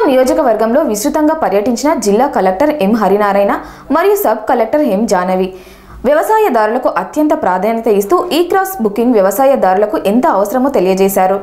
నియోజకవర్గంలో విస్తృతంగా పర్యటించిన జిల్లా కలెక్టర్ ఎం హరినారాయణ మరియు సబ్ కలెక్టర్ ఎం జానవి వ్యవసాయదారులకు అత్యంత ప్రాధాన్యత ఇస్తూ ఈ క్రాస్ బుకింగ్ వ్యవసాయదారులకు ఎంత అవసరమో తెలియజేశారు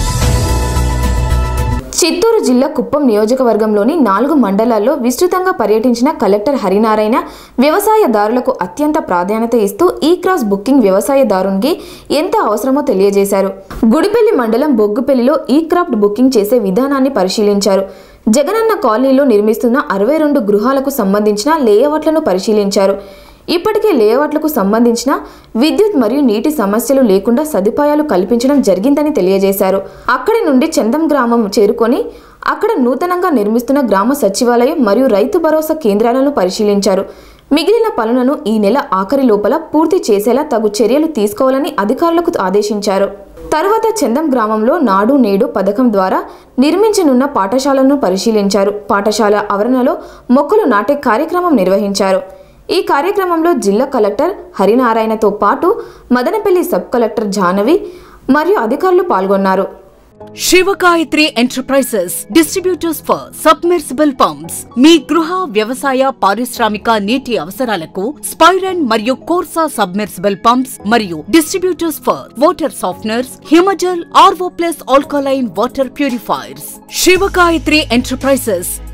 చిత్తూరు జిల్లా కుప్పం నియోజకవర్గంలోని నాలుగు మండలాల్లో విస్తృతంగా పర్యటించిన కలెక్టర్ హరినారాయణ వ్యవసాయదారులకు అత్యంత ప్రాధాన్యత ఇస్తూ ఈ క్రాస్ బుకింగ్ వ్యవసాయదారునికి ఎంత అవసరమో తెలియజేశారు గుడిపల్లి మండలం బొగ్గుపల్లిలో ఈ క్రాఫ్ట్ బుకింగ్ చేసే విధానాన్ని పరిశీలించారు జగనన్న కాలనీలో నిర్మిస్తున్న అరవై రెండు గృహాలకు సంబంధించిన లేఅవుట్లను పరిశీలించారు ఇప్పటికే లేఅవుట్లకు సంబంధించిన విద్యుత్ మరియు నీటి సమస్యలు లేకుండా సదుపాయాలు కల్పించడం జరిగిందని తెలియజేశారు అక్కడి నుండి చందం గ్రామం చేరుకొని అక్కడ నూతనంగా నిర్మిస్తున్న గ్రామ సచివాలయం మరియు రైతు భరోసా కేంద్రాలను పరిశీలించారు మిగిలిన పనులను ఈ నెల ఆఖరి లోపల పూర్తి చేసేలా తగు చర్యలు తీసుకోవాలని అధికారులకు ఆదేశించారు తరువాత చందం గ్రామంలో నాడు నేడు పథకం ద్వారా నిర్మించనున్న పాఠశాలను పరిశీలించారు పాఠశాల ఆవరణలో మొక్కలు నాటే కార్యక్రమం నిర్వహించారు ఈ కార్యక్రమంలో జిల్లా కలెక్టర్ హరినారాయణతో పాటు మదనపల్లి సబ్ కలెక్టర్ జానవి మరియు అధికారులు పాల్గొన్నారు Shivagayatri enterprises distributors for submersible pumps మీ గృహ వ్యవసాయ పారిశ్రామిక నీటి అవసరాలకు స్పైరన్ మరియు కోర్సా సబ్మెర్సిబుల్ పంప్స్ మరియు distributors for water softeners Himajal RO plus alkaline water purifiers Shivagayatri enterprises